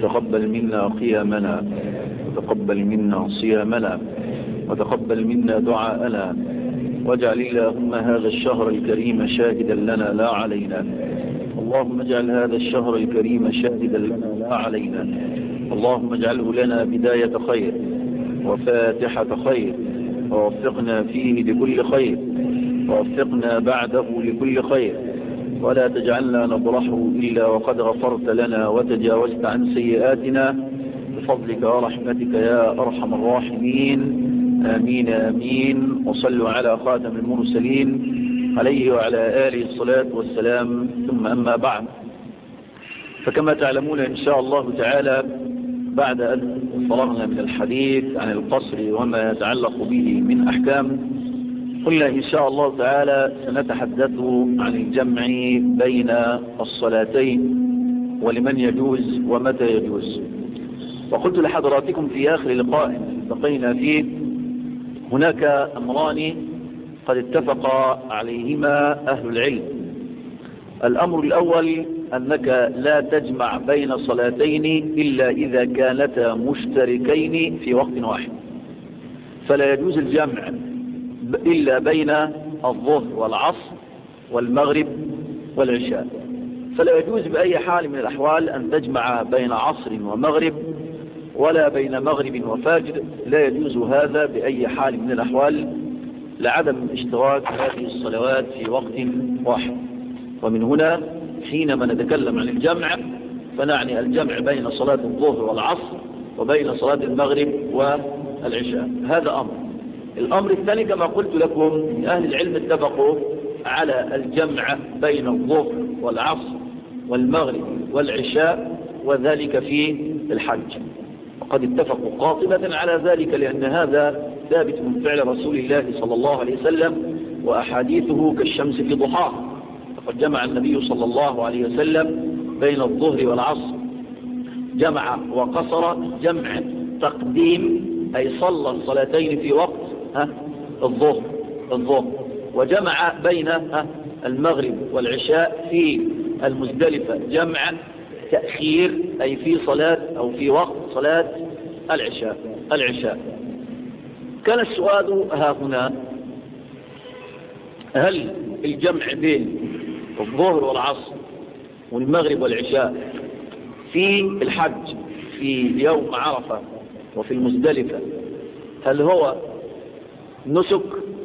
تقبل منا قيامنا وتقبل منا صيامنا وتقبل منا دعاءنا واجعل اللهم هذا الشهر الكريم شاهدا لنا لا علينا اللهم اجعل هذا الشهر الكريم شاهدا لنا لا علينا اللهم اجعله لنا بداية خير وفاتحة خير ووفقنا فيه لكل خير ووفقنا بعده لكل خير ولا تجعلنا نبرحه إلا وقد غفرت لنا وتجاوزت عن سيئاتنا بفضلك ورحمتك يا أرحم الراحمين آمين آمين وصلوا على خاتم المرسلين عليه وعلى آله الصلاة والسلام ثم أما بعد فكما تعلمون إن شاء الله تعالى بعد أن فرغنا من الحديث عن القصر وما يتعلق به من أحكام قلنا إن شاء الله تعالى سنتحدث عن الجمع بين الصلاتين ولمن يجوز ومتى يجوز وقلت لحضراتكم في آخر لقاء التقينا فيه هناك أمران قد اتفق عليهما أهل العلم الأمر الأول أنك لا تجمع بين صلاتين إلا إذا كانتا مشتركين في وقت واحد فلا يجوز الجمع إلا بين الظهر والعصر والمغرب والعشاء فلا يجوز بأي حال من الأحوال أن تجمع بين عصر ومغرب ولا بين مغرب وفاجر لا يجوز هذا بأي حال من الأحوال لعدم اشتراك هذه الصلوات في وقت واحد ومن هنا حينما نتكلم عن الجمع فنعني الجمع بين صلاة الظهر والعصر وبين صلاة المغرب والعشاء هذا أمر الأمر الثاني كما قلت لكم أهل العلم اتفقوا على الجمع بين الظهر والعصر والمغرب والعشاء وذلك في الحج وقد اتفقوا قاطبة على ذلك لأن هذا ثابت من فعل رسول الله صلى الله عليه وسلم وأحاديثه كالشمس في ضحاها فقد جمع النبي صلى الله عليه وسلم بين الظهر والعصر جمع وقصر جمع تقديم أي صلى الصلاتين في وقت ها الظهر الظهر وجمع بين ها المغرب والعشاء في المزدلفة جمع تأخير أي في صلاة أو في وقت صلاة العشاء العشاء كان السؤال ها هنا هل الجمع بين الظهر والعصر والمغرب والعشاء في الحج في يوم عرفة وفي المزدلفة هل هو نسك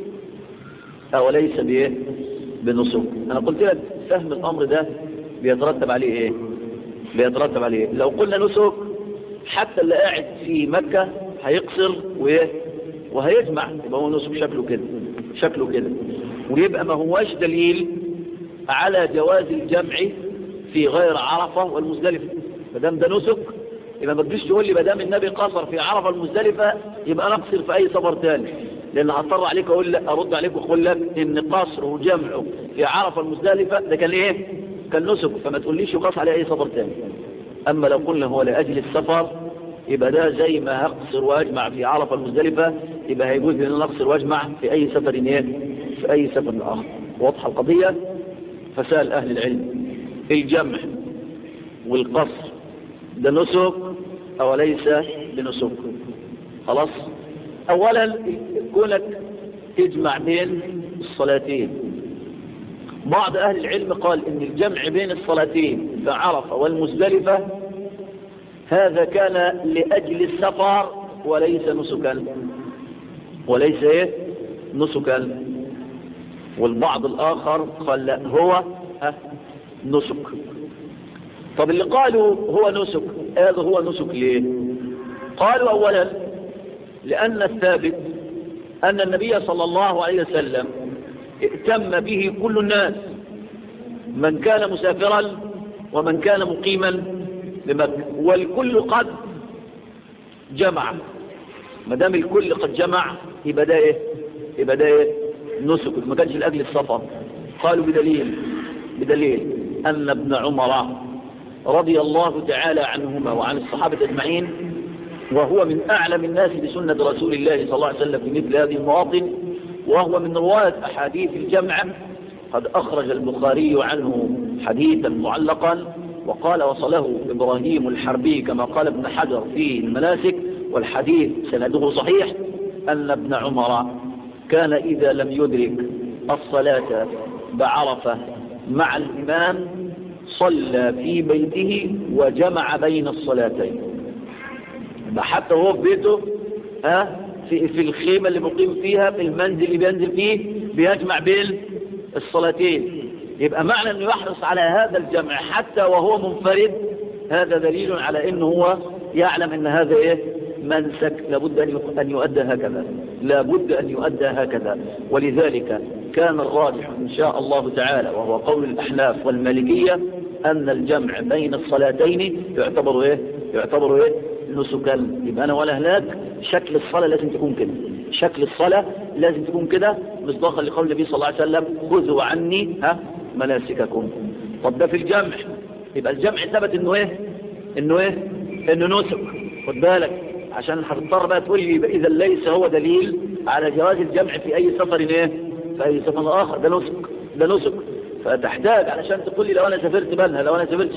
أو ليس بإيه بنسك أنا قلت لك فهم الأمر ده بيترتب عليه إيه بيترتب عليه إيه؟ لو قلنا نسك حتى اللي قاعد في مكة هيقصر وإيه وهيجمع يبقى هو نسك شكله كده شكله كده ويبقى ما هواش دليل على جواز الجمع في غير عرفة والمزدلفة مدام ده نسك يبقى ما تجيش تقول لي ما دام النبي قصر في عرفة المزدلفة يبقى نقصر في أي سفر تاني لأن هضطر عليك أقول لك أرد عليك وأقول لك إن قصر وجمعه في عرفة المزدلفة ده كان إيه؟ كان نسك فما تقوليش يقص عليه أي سفر تاني أما لو قلنا هو لأجل السفر يبقى ده زي ما هقصر واجمع في عرفة المزدلفة يبقى هيجوز لنا نقصر واجمع في أي سفر إيه؟ في أي سفر آخر واضحة القضية فسأل أهل العلم الجمع والقصر ده نسك أو ليس بنسك خلاص أولا كونك تجمع بين الصلاتين بعض أهل العلم قال إن الجمع بين الصلاتين في عرفة والمزدلفة هذا كان لأجل السفر وليس نسكا وليس إيه نسكا والبعض الآخر قال لا هو نسك طب اللي قالوا هو نسك هذا هو نسك ليه قالوا أولا لأن الثابت أن النبي صلى الله عليه وسلم ائتم به كل الناس من كان مسافرا ومن كان مقيما بمكة والكل قد جمع ما دام الكل قد جمع يبقى ده ايه يبقى ده ايه نسك ما كانش لاجل السفر قالوا بدليل بدليل ان ابن عمر رضي الله تعالى عنهما وعن الصحابه اجمعين وهو من اعلم الناس بسنه رسول الله صلى الله عليه وسلم في مثل هذه المواطن وهو من روايه احاديث الجمع قد اخرج البخاري عنه حديثا معلقا وقال وصله إبراهيم الحربي كما قال ابن حجر في المناسك والحديث سنده صحيح أن ابن عمر كان إذا لم يدرك الصلاة بعرفة مع الإمام صلى في بيته وجمع بين الصلاتين حتى هو في بيته ها في, في الخيمة اللي مقيم فيها في المنزل اللي بينزل فيه بيجمع بين الصلاتين يبقى معنى انه يحرص على هذا الجمع حتى وهو منفرد هذا دليل على انه هو يعلم ان هذا ايه منسك لابد ان يؤدى هكذا لابد ان يؤدى هكذا ولذلك كان الراجح ان شاء الله تعالى وهو قول الاحناف والمالكية ان الجمع بين الصلاتين يعتبر ايه يعتبر ايه نسكا يبقى انا ولا هناك شكل الصلاة لازم تكون كده شكل الصلاة لازم تكون كده مصداقا لقول النبي صلى الله عليه وسلم خذوا عني ها مناسككم طب ده في الجمع يبقى الجمع ثبت انه ايه انه ايه انه نسك خد بالك عشان هتضطر بقى تقول لي اذا ليس هو دليل على جواز الجمع في اي سفر ايه في اي سفر اخر ده نسك ده نسك فتحتاج علشان تقول لي لو انا سافرت بنها لو انا سافرت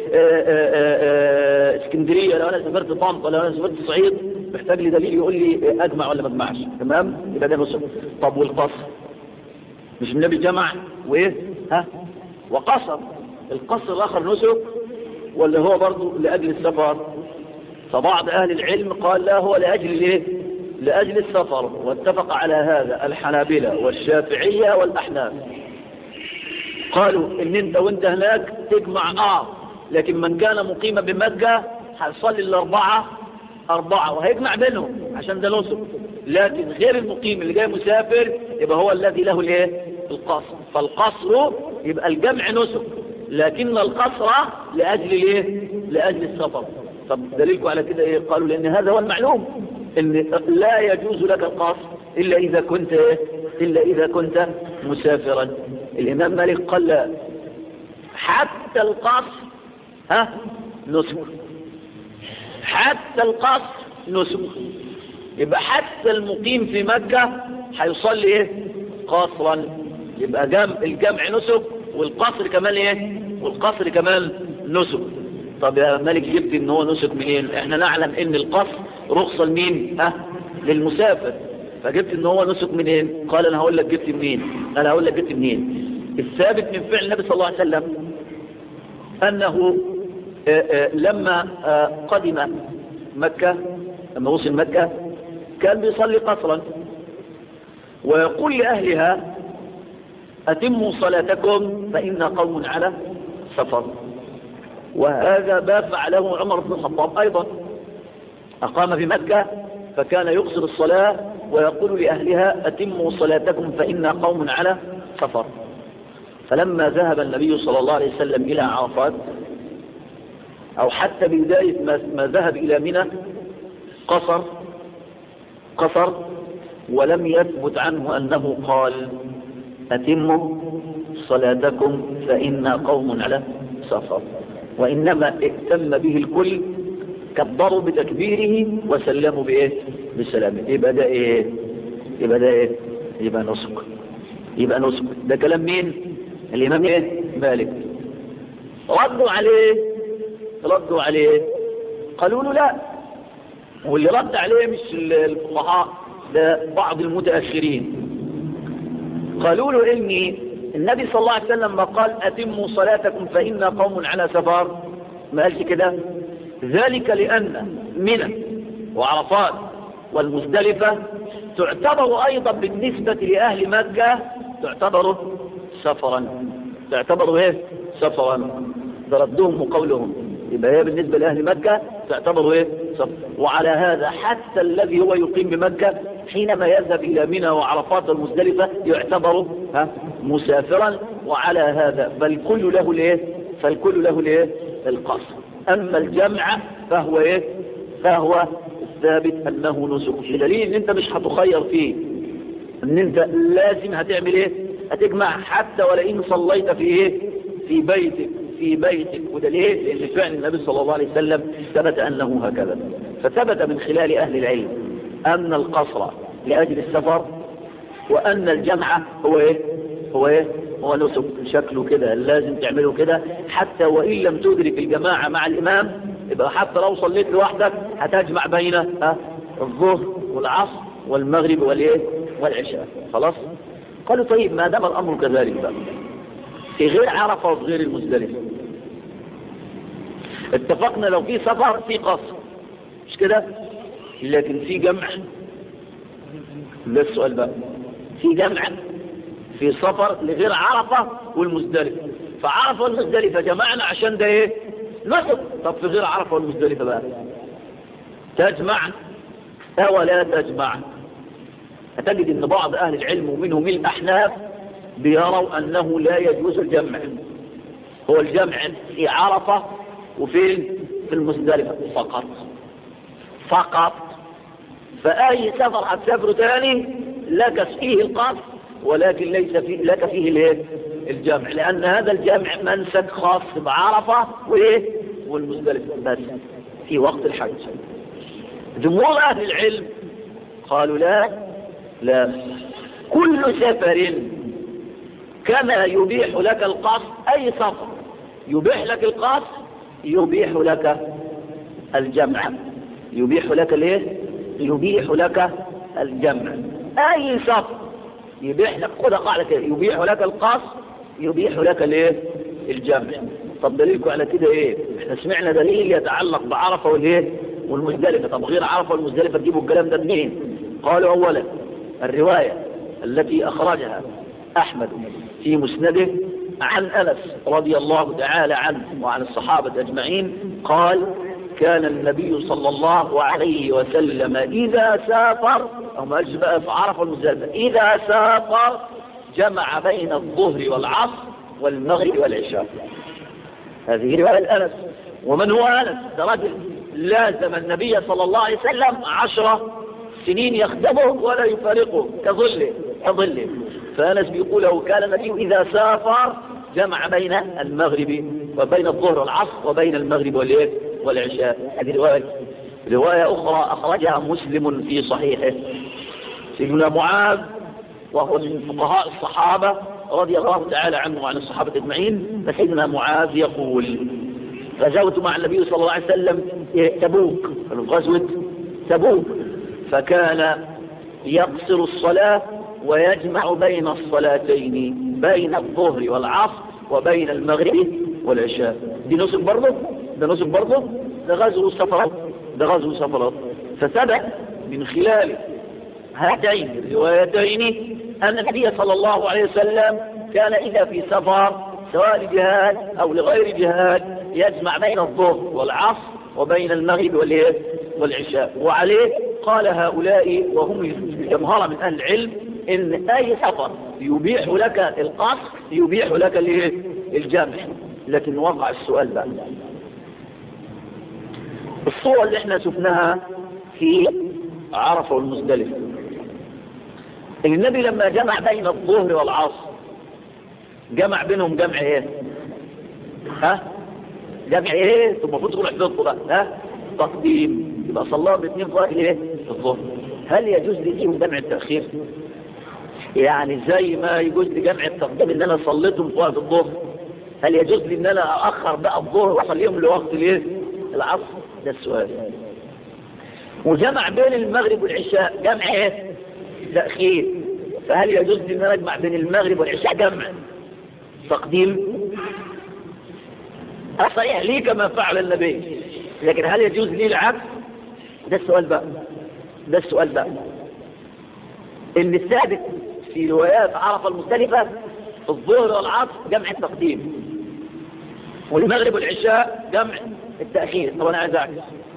اسكندريه لو انا سافرت طنطا لو انا سافرت الصعيد محتاج لي دليل يقول لي اجمع ولا ما اجمعش تمام يبقى ده نسك طب والقصر مش النبي جمع وايه ها وقصر القصر الاخر نسك ولا هو برضه لاجل السفر فبعض اهل العلم قال لا هو لاجل الايه لاجل السفر واتفق على هذا الحنابلة والشافعية والاحناف قالوا ان انت وانت هناك تجمع اه لكن من كان مقيما بمكة هيصلي الاربعة اربعة وهيجمع بينهم عشان ده نسك لكن غير المقيم اللي جاي مسافر يبقى هو الذي له الايه القصر فالقصر يبقى الجمع نسك لكن القصر لاجل الايه لاجل السفر طب دليلكم على كده ايه قالوا لان هذا هو المعلوم ان لا يجوز لك القصر الا اذا كنت ايه الا اذا كنت مسافرا الامام مالك قال لا حتى القصر ها نسك حتى القصر نسك يبقى حتى المقيم في مكة هيصلي ايه قصرا يبقى جمع الجمع نسك والقصر كمان ايه والقصر كمان نسك طب يا مالك جبت ان هو نسك منين احنا نعلم ان القصر رخصة لمين ها للمسافر فجبت ان هو نسك منين قال انا هقول لك جبت منين انا هقول لك جبت منين الثابت من فعل النبي صلى الله عليه وسلم انه آآ آآ لما قدم مكة لما وصل مكة كان بيصلي قصرا ويقول لأهلها أتموا صلاتكم فإن قوم على سفر وهذا ما فعله عمر بن الخطاب أيضا أقام في مكة فكان يقصر الصلاة ويقول لأهلها أتموا صلاتكم فإن قوم على سفر فلما ذهب النبي صلى الله عليه وسلم إلى عرفات أو حتى بداية ما ذهب إلى منى قصر قصر ولم يثبت عنه أنه قال أتموا صلاتكم فإن قوم على سفر وإنما ائتم به الكل كبروا بتكبيره وسلموا بإيه بالسلام يبقى ده إيه يبقى ده إيه يبقى نسك يبقى نسك ده كلام مين الإمام إيه مالك ردوا عليه ردوا عليه قالوا له لا واللي رد عليه مش الفقهاء ده بعض المتأخرين قالوا له إني النبي صلى الله عليه وسلم ما قال أتموا صلاتكم فإن قوم على سفر ما قالش كده ذلك لأن منى وعرفات والمزدلفة تعتبر أيضا بالنسبة لأهل مكة تعتبر سفرا تعتبر ايه سفرا ده ردهم وقولهم يبقى هي بالنسبة لأهل مكة تعتبر ايه سفر وعلى هذا حتى الذي هو يقيم بمكة حينما يذهب إلى منى وعرفات المزدلفة يعتبر ها مسافرا وعلى هذا فالكل له الايه فالكل له الايه القصر أما الجمع فهو ايه فهو الثابت أنه نسك بدليل ان انت مش هتخير فيه ان انت لازم هتعمل ايه هتجمع حتى ولئن صليت في ايه في بيتك في بيتك وده ليه لان فعل النبي صلى الله عليه وسلم ثبت انه هكذا فثبت من خلال اهل العلم ان القصر لاجل السفر وان الجمع هو ايه هو ايه هو نسك شكله كده لازم تعمله كده حتى وإن لم تدرك الجماعة مع الإمام يبقى حتى لو صليت لوحدك هتجمع بين ها الظهر والعصر والمغرب والايه والعشاء خلاص قالوا طيب ما دام الأمر كذلك بقى في غير عرفة وفي غير المزدلفة اتفقنا لو في سفر في قصر مش كده لكن في جمع ده السؤال بقى في جمع في سفر لغير عرفة والمزدلفة فعرفة والمزدلفة جمعنا عشان ده ايه نصب طب في غير عرفة والمزدلفة بقى تجمع او لا تجمع هتجد ان بعض اهل العلم ومنهم الاحناف بيروا انه لا يجوز الجمع هو الجمع في عرفة وفين في المزدلفة فقط فقط فأي سفر هتسافره تاني لك فيه القصر ولكن ليس فيه لك فيه الايه الجمع لأن هذا الجمع منسك خاص بعرفة وإيه والمزدلفة بس في وقت الحج جمهور أهل العلم قالوا لا لا كل سفر كما يبيح لك القصر أي سفر يبيح لك القصر يبيح لك الجمع يبيح لك الايه يبيح لك الجمع اي سفر يبيح لك خد قاعده كده يبيح لك القصر يبيح لك الايه الجمع طب دليلكم على كده ايه احنا سمعنا دليل يتعلق بعرفه والايه والمزدلفه طب غير عرفه والمزدلفه تجيبوا الكلام ده منين قالوا اولا الروايه التي اخرجها احمد في مسنده عن أنس رضي الله تعالى عنه وعن الصحابة أجمعين قال كان النبي صلى الله عليه وسلم إذا سافر أو ما أجل بقى في عرف المزدلفة إذا سافر جمع بين الظهر والعصر والمغرب والعشاء هذه رواية أنس ومن هو أنس ده رجل لازم النبي صلى الله عليه وسلم عشرة سنين يخدمه ولا يفارقه كظله كظله فأنس بيقول له كان النبي إذا سافر جمع بين المغرب وبين الظهر والعصر وبين المغرب والليل والعشاء هذه رواية رواية أخرى أخرجها مسلم في صحيحه سيدنا معاذ وهو من فقهاء الصحابة رضي الله تعالى عنه وعن الصحابة أجمعين فسيدنا معاذ يقول غزوت مع النبي صلى الله عليه وسلم تبوك غزوة تبوك فكان يقصر الصلاة ويجمع بين الصلاتين بين الظهر والعصر وبين المغرب والعشاء دي نصب برضه ده نصب برضه ده غزو سفرات ده غزو سفرات فثبت من خلال هاتين الروايتين أن النبي صلى الله عليه وسلم كان إذا في سفر سواء لجهاد أو لغير جهاد يجمع بين الظهر والعصر وبين المغرب والعشاء وعليه قال هؤلاء وهم جمهرة من أهل العلم إن أي سفر يبيح لك القصر يبيح لك الجمع لكن وقع السؤال بقى الصورة اللي احنا شفناها في عرفة والمزدلفة النبي لما جمع بين الظهر والعصر جمع بينهم جمع ايه ها جمع ايه ثم المفروض تقول حفظته بقى ها تقديم يبقى صلاه باثنين في وقت الايه الظهر هل يجوز لي فيهم جمع التاخير يعني زي ما يجوز لي جمع التقديم ان انا صليتهم في وقت الظهر هل يجوز لي ان انا اخر بقى الظهر واصليهم لوقت الايه العصر ده السؤال وجمع بين المغرب والعشاء جمع ايه تاخير فهل يجوز لي ان انا اجمع بين المغرب والعشاء جمع تقديم صحيح لي كما فعل النبي لكن هل يجوز لي العكس ده السؤال بقى ده السؤال بقى ان الثابت في روايات عرفة المختلفة الظهر والعصر جمع التقديم والمغرب والعشاء جمع التأخير طب انا عايز اعكس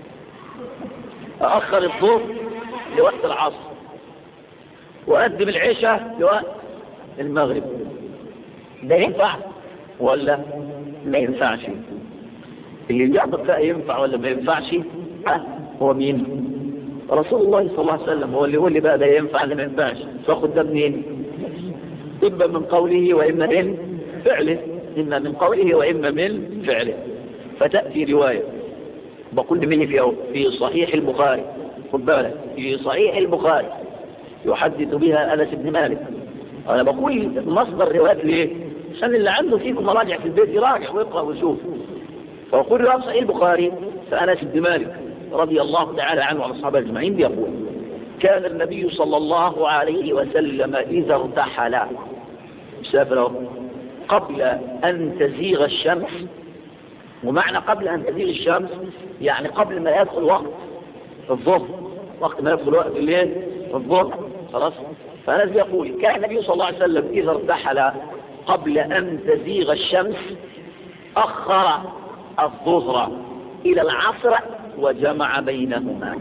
اخر الظهر لوقت العصر واقدم العشاء لوقت المغرب ده ينفع ولا ما ينفعش اللي يعطف بقى ينفع ولا ما ينفعش هو مين رسول الله صلى الله عليه وسلم هو اللي يقول لي بقى ده ينفع ولا ما ينفعش فاخد ده منين اما من قوله واما من فعله اما من قوله واما من فعله فتاتي روايه بقول مني في في صحيح البخاري خد بالك في صحيح البخاري يحدث بها انس بن مالك انا بقول مصدر روايه ليه عشان اللي عنده فيكم مراجع في البيت يراجع ويقرأ ويشوف فأقول رواية صحيح البخاري فأنس بن مالك رضي الله تعالى عنه وعن الصحابة أجمعين بيقول كان النبي صلى الله عليه وسلم إذا ارتحل سافر قبل أن تزيغ الشمس ومعنى قبل أن تزيغ الشمس يعني قبل ما يدخل وقت الظهر وقت ما يدخل وقت الليل الظهر خلاص فأنس بيقول كان النبي صلى الله عليه وسلم إذا ارتحل قبل أن تزيغ الشمس أخر الظهر إلى العصر وجمع بينهما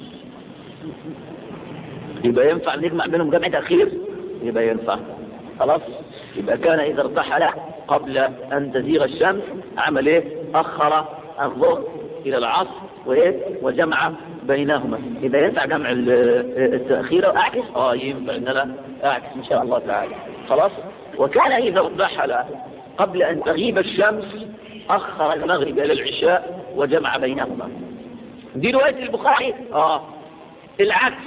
يبقى ينفع نجمع بينهم جمع تأخير يبقى ينفع خلاص يبقى كان إذا ارتحل قبل أن تزيغ الشمس عمل إيه أخر الظهر إلى العصر وإيه وجمع بينهما إذا ينفع جمع التأخير أعكس آه ينفع إن أنا أعكس إن شاء الله تعالى خلاص وكان إذا ارتحل قبل أن تغيب الشمس أخر المغرب إلى العشاء وجمع بينهما دي رواية البخاري آه العكس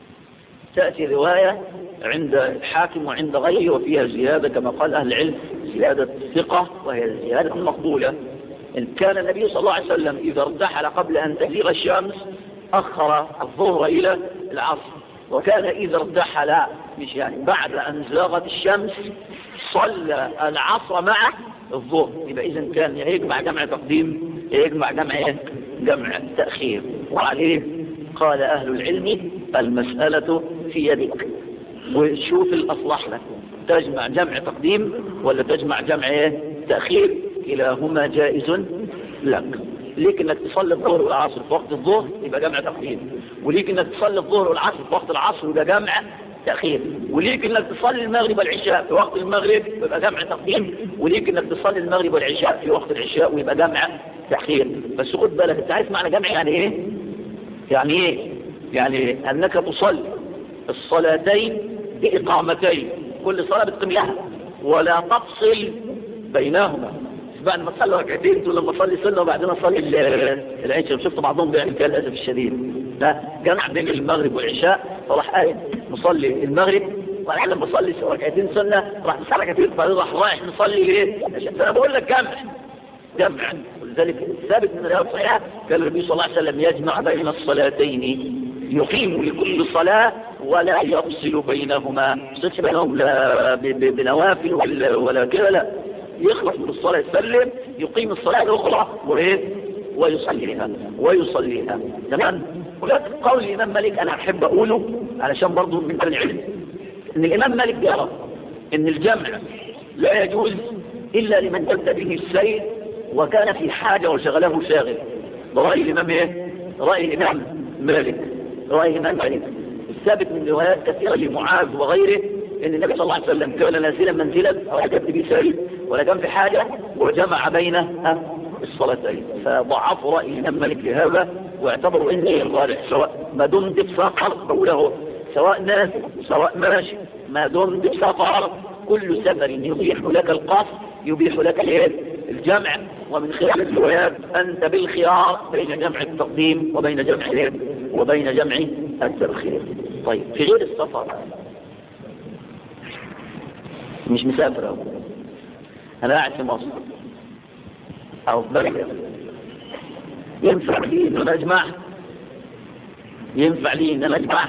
تأتي رواية عند الحاكم وعند غيره وفيها زيادة كما قال أهل العلم زيادة ثقة وهي زيادة مقبولة إن كان النبي صلى الله عليه وسلم إذا ارتحل قبل أن تزيغ الشمس أخر الظهر إلى العصر وكان إذا ارتحل مش يعني بعد أن زاغت الشمس صلى العصر مع الظهر يبقى إذا كان يجمع جمع تقديم يجمع جمع جمع تأخير وعليه قال أهل العلم المسألة في يدك وشوف الأصلح لك تجمع جمع تقديم ولا تجمع جمع تأخير كلاهما جائز لك ليك انك تصلي الظهر والعصر في وقت الظهر يبقى جمع تقديم وليك انك تصلي الظهر والعصر في وقت العصر يبقى جمع تأخير وليك انك تصلي المغرب والعشاء في وقت المغرب يبقى جمع تقديم وليك انك تصلي المغرب والعشاء في وقت العشاء ويبقى جمع تأخير بس خد بالك انت عارف معنى جمع يعني ايه يعني ايه يعني انك تصلي الصلاتين بإقامتين كل صلاة بتقيم لها ولا تفصل بينهما بعد ما تصلي ركعتين تقول لما اصلي سنه وبعدين اصلي العشاء شفت بعضهم بيعمل كده للاسف الشديد لا جمع بين المغرب والعشاء فراح قاعد مصلي المغرب وبعدين لما اصلي ركعتين سنه راح تصلي ركعتين بعدين راح رايح نصلي ليه؟ انا بقول لك جمع جمع ولذلك ثابت من الروايات الصحيحه كان النبي صلى الله عليه وسلم يجمع بين الصلاتين يقيم لكل صلاة ولا يفصل بينهما يفصلش بينهم لا بنوافل ولا, ولا كده لا يخلص من الصلاة يسلم يقيم الصلاة الأخرى وإيه ويصليها ويصليها تمام ولكن قول الإمام مالك أنا أحب أقوله علشان برضه من العلم إن الإمام مالك يرى إن الجمع لا يجوز إلا لمن جد به السير وكان في حاجة وشغله شاغل رأي الإمام إيه؟ رأي الإمام مالك رأي الإمام مالك الثابت من روايات كثيرة لمعاذ وغيره ان النبي صلى الله عليه وسلم كان نازلا منزلا او كتب به ولا كان في حاجة وجمع بين الصلاتين فضعفوا رأي الإمام مالك لهذا واعتبروا ان هي الغالح سواء ما دمت بسفر بقوله سواء ناس سواء ماشي ما دمت بسفر كل سفر يبيح لك القصر يبيح لك الجمع ومن خلال الروايات أنت بالخيار بين جمع التقديم وبين جمع وبين جمع التأخير طيب في غير السفر مش مسافر أو أنا قاعد في مصر أو في بلد ينفع لي إن أنا أجمع ينفع لي إن أنا أجمع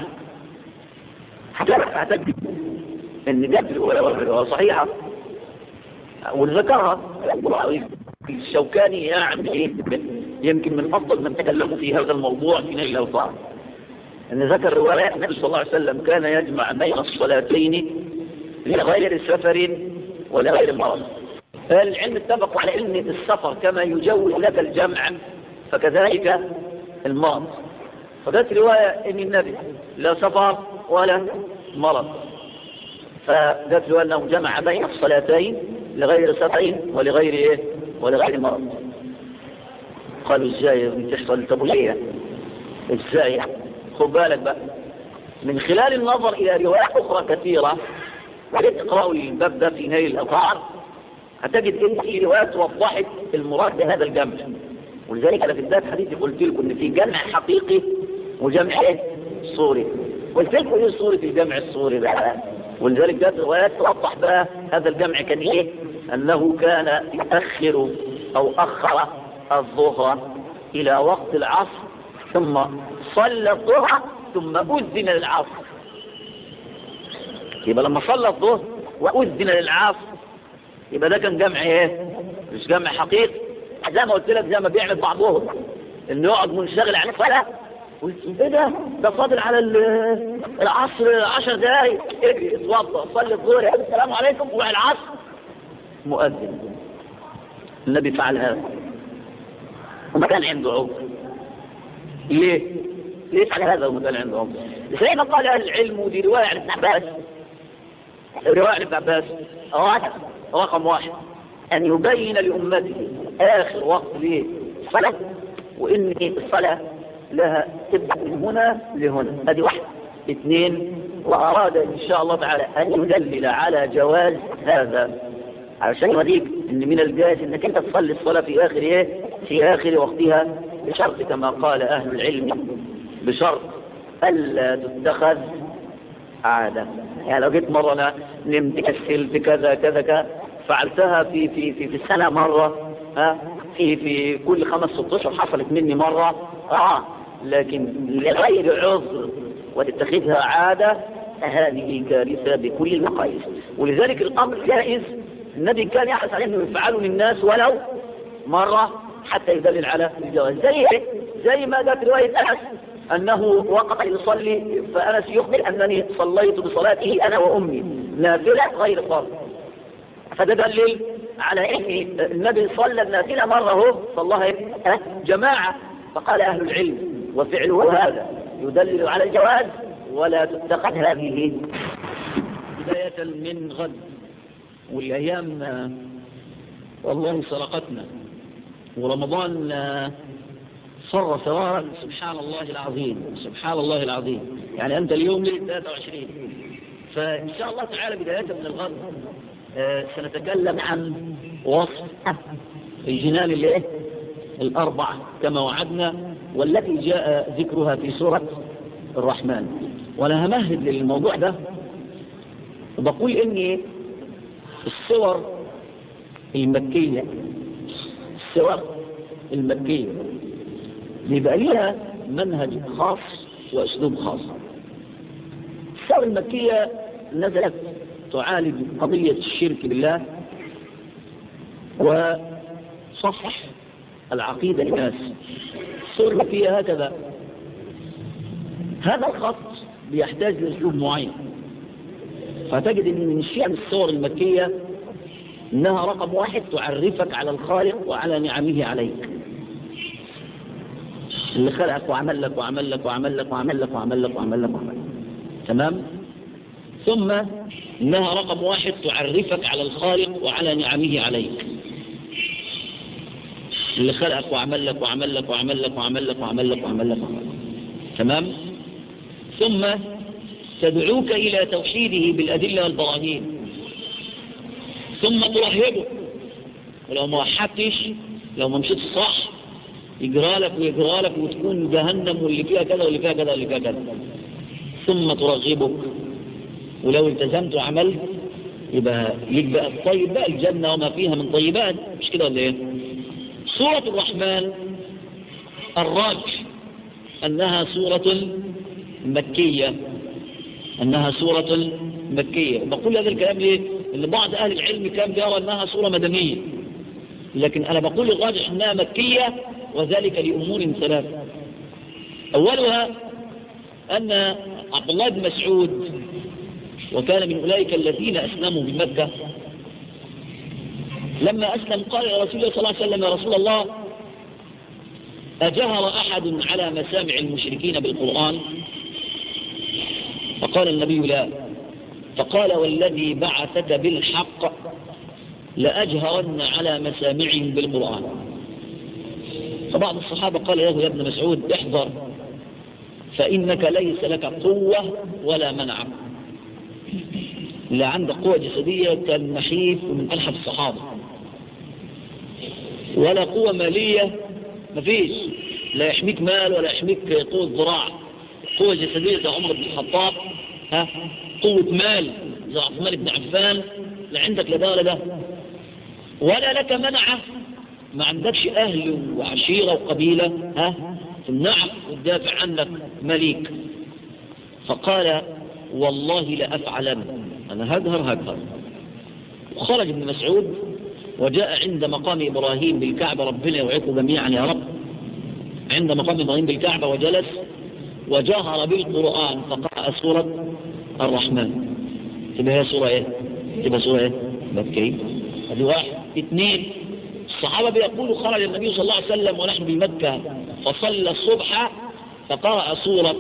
هتجد إن جد صحيحة وذكرها الشوكاني يعني يمكن من أفضل من تكلموا في هذا الموضوع في نيل الأوطار أن ذكر رواية النبي صلى الله عليه وسلم كان يجمع بين الصلاتين لغير سفر ولا غير مرض العلم اتفق على علم السفر كما يجوز لك الجمع فكذلك المرض فذات رواية ان النبي لا سفر ولا مرض فذات رواية انه جمع بين الصلاتين لغير سفر ولغير ايه ولغير مرض قالوا ازاي بتحصل طب ليه ازاي خد بالك بقى من خلال النظر الى روايات اخرى كثيره وعليك تقرأوا الباب ده في نيل الأطهار هتجد ان في روايات وضحت المراد بهذا الجمع ولذلك انا في بدايه حديثي قلت لكم ان في جمع حقيقي وجمع ايه صوري قلت لكم ايه صورة الجمع الصوري ده ولذلك جاءت روايات توضح بقى هذا الجمع كان ايه أنه كان يؤخر أو أخر الظهر إلى وقت العصر ثم صلى الظهر ثم أذن للعصر يبقى لما صلى الظهر وأذن للعصر يبقى ده كان جمع ايه مش جمع حقيقي زي ما قلت لك زي ما بيعمل بعضهم انه يقعد منشغل عن الصلاه ايه ده ده فاضل على العصر 10 دقايق اجري اتوضا صلي الظهر السلام عليكم وعلى العصر مؤذن النبي فعل هذا وما كان عنده عذر ليه؟ ليه فعل هذا وما كان عنده عذر؟ زي ما قال اهل العلم ودي روايه عن ابن عباس روايه عن ابن عباس رقم واحد ان يبين لامته اخر وقت ليه الصلاه وان الصلاه لها تبدأ من هنا لهنا هذه واحدة اثنين وأراد إن شاء الله تعالى أن يدلل على جواز هذا علشان يوريك إن من الجائز إنك أنت تصلي الصلاة في آخر إيه؟ في آخر وقتها بشرط كما قال أهل العلم بشرط ألا تتخذ عادة يعني لو جيت مرة أنا نمت كسلت كذا كذا كذا فعلتها في في في, في السنة مرة ها في في كل خمس ست اشهر حصلت مني مرة اه لكن لغير عذر وتتخذها عادة هذه كارثة بكل المقاييس ولذلك الأمر جائز النبي كان يحرص عليه انه يفعله للناس ولو مرة حتى يدلل على الجواز زي زي ما جاءت رواية أنس أنه وقف يصلي فأنس يخبر أنني صليت بصلاته أنا وأمي نافلة غير فرض فده دليل على ان النبي صلى النافلة مرة هو صلاها جماعة فقال أهل العلم وفعله هذا يدلل على الجواز ولا تتخذ هذه بداية من غد والأيام والله سرقتنا ورمضان صر سوارا سبحان الله العظيم سبحان الله العظيم يعني أنت اليوم ليلة 23 فإن شاء الله تعالى بداية من الغد سنتكلم عن وصف الجنان اللي إيه؟ الأربع كما وعدنا والتي جاء ذكرها في سورة الرحمن وأنا همهد للموضوع ده وبقول إن الصور المكية الصور المكية بيبقى لها منهج خاص وأسلوب خاص الصور المكية نزلت تعالج قضية الشرك بالله وصفح العقيدة للناس الصور فيها هكذا هذا الخط بيحتاج لأسلوب معين فتجد ان من شأن الصور المكية انها رقم واحد تعرفك على الخالق وعلى نعمه عليك اللي خلقك وعمل لك وعمل لك وعمل لك وعمل لك وعمل لك وعمل لك وعمل لك تمام ثم انها رقم واحد تعرفك على الخالق وعلى نعمه عليك اللي خلقك وعمل لك وعمل لك وعمل لك وعمل لك وعمل لك وعمل لك وعمل لك تمام ثم تدعوك إلى توحيده بالأدلة والبراهين ثم ترهبه ولو ما وحدتش لو ما مشيت صح يجرى لك ويجرى لك وتكون جهنم واللي فيها كذا واللي فيها كذا واللي فيها كذا ثم ترغبك ولو التزمت وعملت يبقى ليك بقى الطيب بقى الجنة وما فيها من طيبات مش كده ولا ايه سورة الرحمن الراجح أنها سورة مكية أنها سورة مكية بقول هذا الكلام ليه إن بعض أهل العلم كان بيرى أنها سورة مدنية لكن أنا بقول الراجح أنها مكية وذلك لأمور ثلاثة أولها أن عبد الله بن مسعود وكان من أولئك الذين أسلموا بمكة لما أسلم قال يا رسول الله صلى الله عليه وسلم يا رسول الله أجهر أحد على مسامع المشركين بالقرآن فقال النبي لا فقال والذي بعثك بالحق لأجهرن على مسامعهم بالقرآن فبعض الصحابة قال له يا ابن مسعود احذر فإنك ليس لك قوة ولا منع لا عندك قوة جسدية كان نحيف ومن ألحف الصحابة ولا قوة مالية مفيش لا يحميك مال ولا يحميك قوة ذراع قوة جسدية زي عمر بن الخطاب ها قوة مال زي عثمان بن عفان لا عندك لا ده ولا ده ولا لك منعه ما عندكش أهل وعشيرة وقبيلة ها تمنعك وتدافع عنك مليك فقال والله لأفعلن أنا هجهر هجهر وخرج ابن مسعود وجاء عند مقام إبراهيم بالكعبة ربنا يوعيكم جميعا يا رب عند مقام إبراهيم بالكعبة وجلس وجهر بالقرآن فقرأ سورة الرحمن تبقى هي سورة ايه تبقى سورة ايه مكية هذه واحد اثنين الصحابة بيقولوا خرج النبي صلى الله عليه وسلم ونحن بمكة فصلى الصبح فقرأ سورة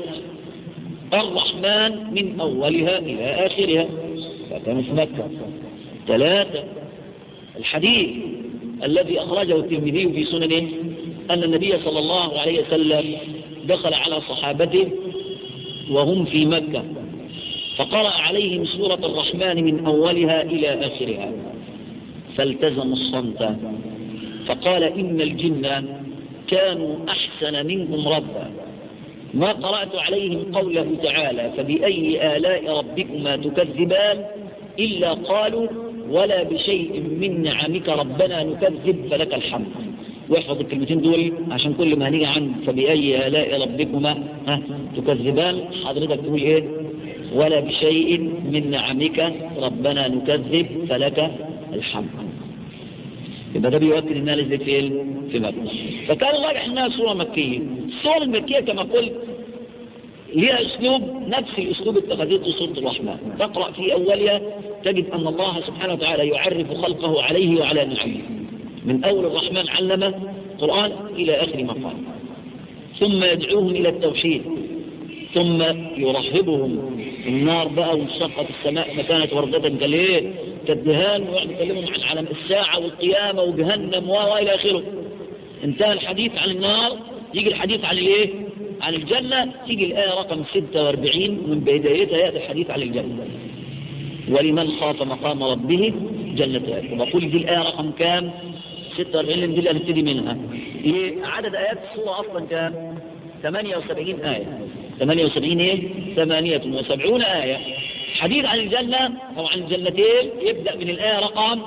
الرحمن من أولها إلى آخرها فكانوا في مكة ثلاثة الحديث الذي أخرجه الترمذي في سننه أن النبي صلى الله عليه وسلم دخل على صحابته وهم في مكة فقرأ عليهم سورة الرحمن من أولها إلى آخرها فالتزموا الصمت فقال إن الجن كانوا أحسن منكم ربا ما قرأت عليهم قوله تعالى فبأي آلاء ربكما تكذبان إلا قالوا ولا بشيء من نعمك ربنا نكذب فلك الحمد واحفظ الكلمتين دول عشان كل ما هنيجي عند فبأي آلاء ربكما ها تكذبان حضرتك تقول ايه ولا بشيء من نعمك ربنا نكذب فلك الحمد يبقى ده بيؤكد انها نزلت في في مكة فكان الراجح انها سورة مكية السورة المكية كما قلت لها اسلوب نفس الاسلوب اتخذته سورة الرحمن تقرأ في اولها تجد ان الله سبحانه وتعالى يعرف خلقه عليه وعلى نعمه من اول الرحمن علم القرآن الى اخر مقام ثم يدعوهم الى التوحيد ثم يرهبهم النار بقى وانشقت السماء مكانت وردة كالإيه كالدهان ويقعد يكلمهم عن علم الساعة والقيامة وجهنم وإلى آخره انتهى الحديث عن النار يجي الحديث عن الايه عن الجنة تيجي الآية رقم 46 من بدايتها يأتي الحديث عن الجنة ولمن خاف مقام ربه جنتان وبقول دي الآية رقم كام 46 دي اللي هنبتدي منها ايه عدد آيات السورة أصلا كام 78 آية 78 ايه 78 آية حديث عن الجنة أو عن الجنتين يبدأ من الآية رقم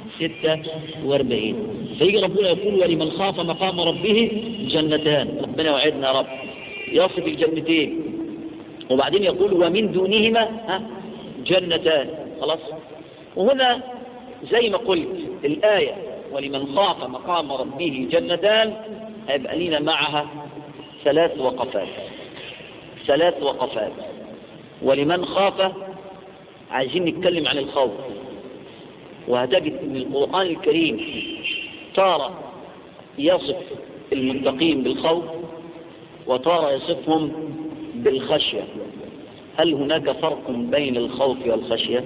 46 فيجي ربنا يقول ولمن خاف مقام ربه جنتان ربنا وعدنا يا رب يصف الجنتين وبعدين يقول ومن دونهما ها جنتان خلاص وهنا زي ما قلت الآية ولمن خاف مقام ربه جنتان هيبقى لنا معها ثلاث وقفات ثلاث وقفات ولمن خاف عايزين نتكلم عن الخوف وهتجد ان القرآن الكريم تارة يصف المتقين بالخوف وتارة يصفهم بالخشية هل هناك فرق بين الخوف والخشية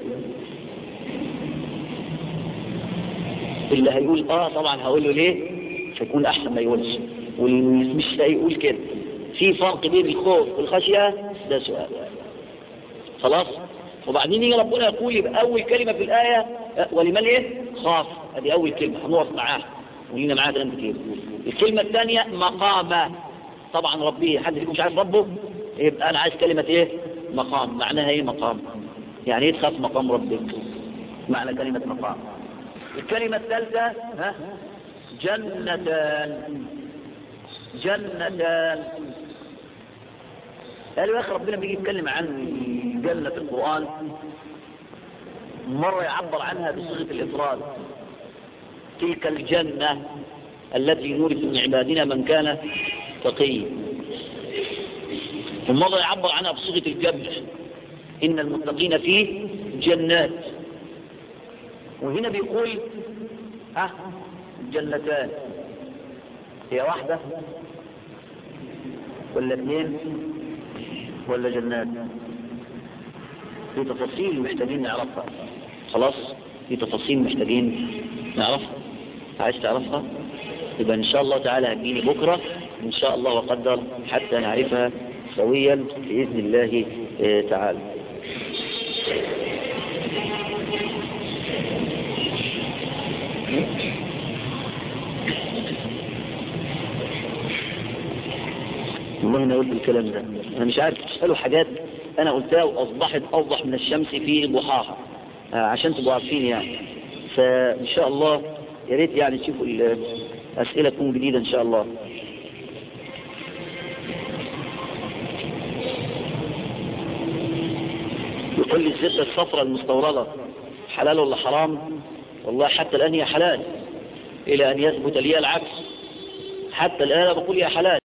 اللي هيقول اه طبعا هقول له ليه فيكون احسن ما يقولش واللي مش هيقول كده في فرق بين الخوف والخشية ده سؤال خلاص وبعدين يجي ربنا يقول يبقى أول كلمة في الآية ولمن إيه خاف هذه أول كلمة هنقف معاها ولينا معاها كلام كتير الكلمة الثانية مقامة طبعا ربي حد فيكم مش عارف ربه يبقى أنا عايز كلمة إيه مقام معناها إيه مقام يعني إيه تخاف مقام ربك معنى كلمة مقام الكلمة الثالثة ها جنتان جنتان قالوا يا أخي ربنا بيجي يتكلم عن جنة القرآن مرة يعبر عنها بصيغة الإفراد تلك الجنة التي نورث من عبادنا من كان تقي ومرة يعبر عنها بصيغة الجمع إن المتقين في جنات وهنا بيقول ها جنتان هي واحدة ولا اثنين ولا جنات في تفاصيل محتاجين نعرفها خلاص في تفاصيل محتاجين نعرفها عايز تعرفها يبقى ان شاء الله تعالى هتجيني بكرة ان شاء الله وقدر حتى نعرفها سويا بإذن الله تعالى والله انا قلت الكلام ده انا مش عارف تسألوا حاجات انا قلتها واصبحت اوضح من الشمس في ضحاها عشان تبقوا عارفين يعني فان شاء الله يا ريت يعني تشوفوا الأسئلة تكون جديدة إن شاء الله يقول لي الزبدة الصفراء المستوردة حلال ولا حرام والله حتى الآن هي حلال إلى أن يثبت لي العكس حتى الآن بقول يا حلال